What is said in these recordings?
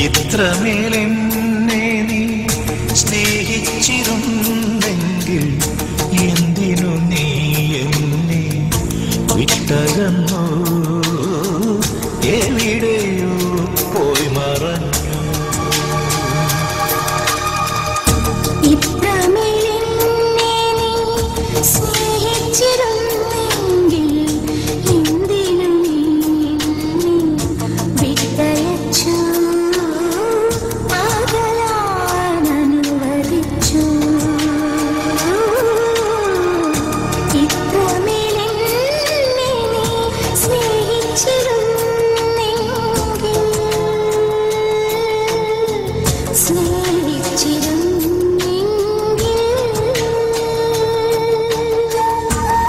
ഇത്രമേലെന്നെ നീ സ്നേഹിച്ചിരുന്നെങ്കിൽ എന്തിനു നീ എന്നെ വിട്ടകന്നു എവിടെയോ പോയി മറഞ്ഞു ഇത്രമേലെന്നെ നീ സ്നേഹിച്ചിരുന്നെങ്കിൽ എന്തിനു നീ എന്നെ വിട്ടയച്ചു അകലാൻ അനുവദിച്ചു ഇത്രമേലെന്നെ നീ സ്നേഹിച്ചിരുന്നെങ്കിൽ സ്നേഹിച്ചിരുന്നെങ്കിൽ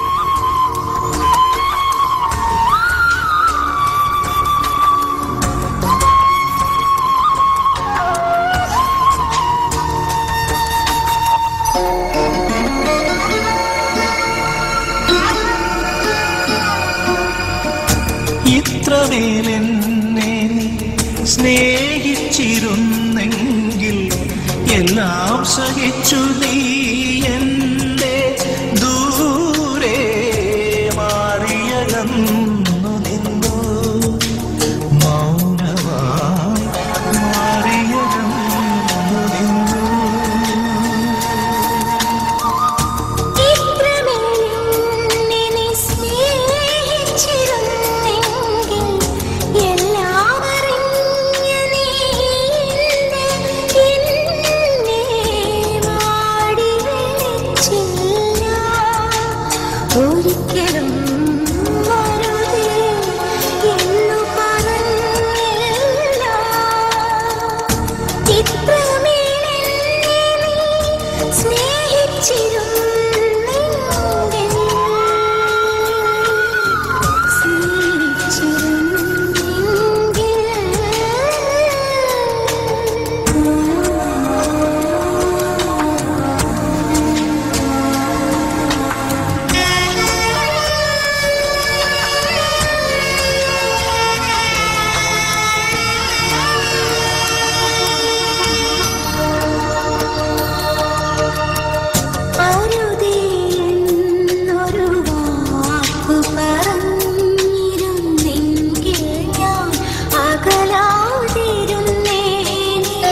ഇത്രമേലെന്നെ നീ സ്നേഹിച്ചിരുന്നെങ്കിൽ എല്ലാം സഹിച്ചു നീ എന്റെ ദൂരെ മാറിയകന്നു നിന്നു മൗനമായി മാറിയകന്നു നിന്നു ഇത്രമേലെന്നെ നീ സ്നേഹിച്ചിരുന്നെങ്കിൽ എല്ലാം അറിഞ്ഞ നീ എന്നെ വാടി വിളിച്ചില്ല ഒരിക്കലും വരുതേ എന്നു പറഞ്ഞില്ല ഇത്രമേലെന്നെ നീ സ്നേഹിച്ചിരുന്നെങ്കിൽ അരുതേ എന്നൊരു വാക്കു പറഞ്ഞിരുന്നെങ്കിൽ ഞാൻ അകലാതിരുന്നേനെ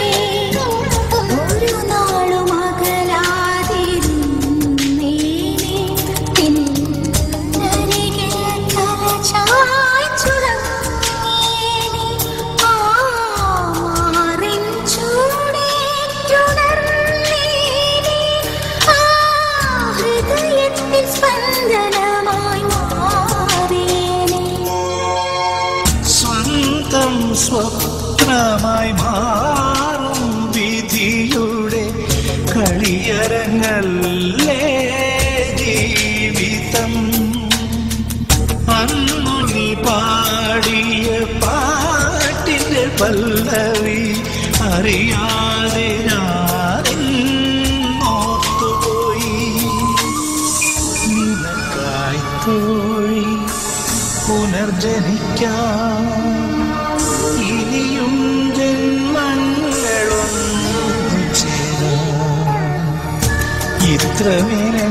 ഒരു നാളും അകലാതിരുന്നേനെ പിന്നരികിൽ തല ചായ്ച്ചുറങ്ങിയേനെ ആ മാറിൻ ചൂടേറ്റുണർന്നേനെ ആ ഹൃദയത്തിൽ സ്പന്ദനമായി മാറിയേനെ സ്വന്തം സ്വപ്നമായി മാറും വിധിയുടെ കളിയരങ്ങല്ലേ ജീവിതം അന്നു നീ പാടിയ പാട്ടിന്റെ പല്ലവി അറിയാതെ ഞാനെന്നോർത്തുപോയി നിനക്കായി തോഴി പുനർജനിക്കാം ഇനിയും ജന്മങ്ങളൊന്നു ചേരാം ഇത്രമേലെ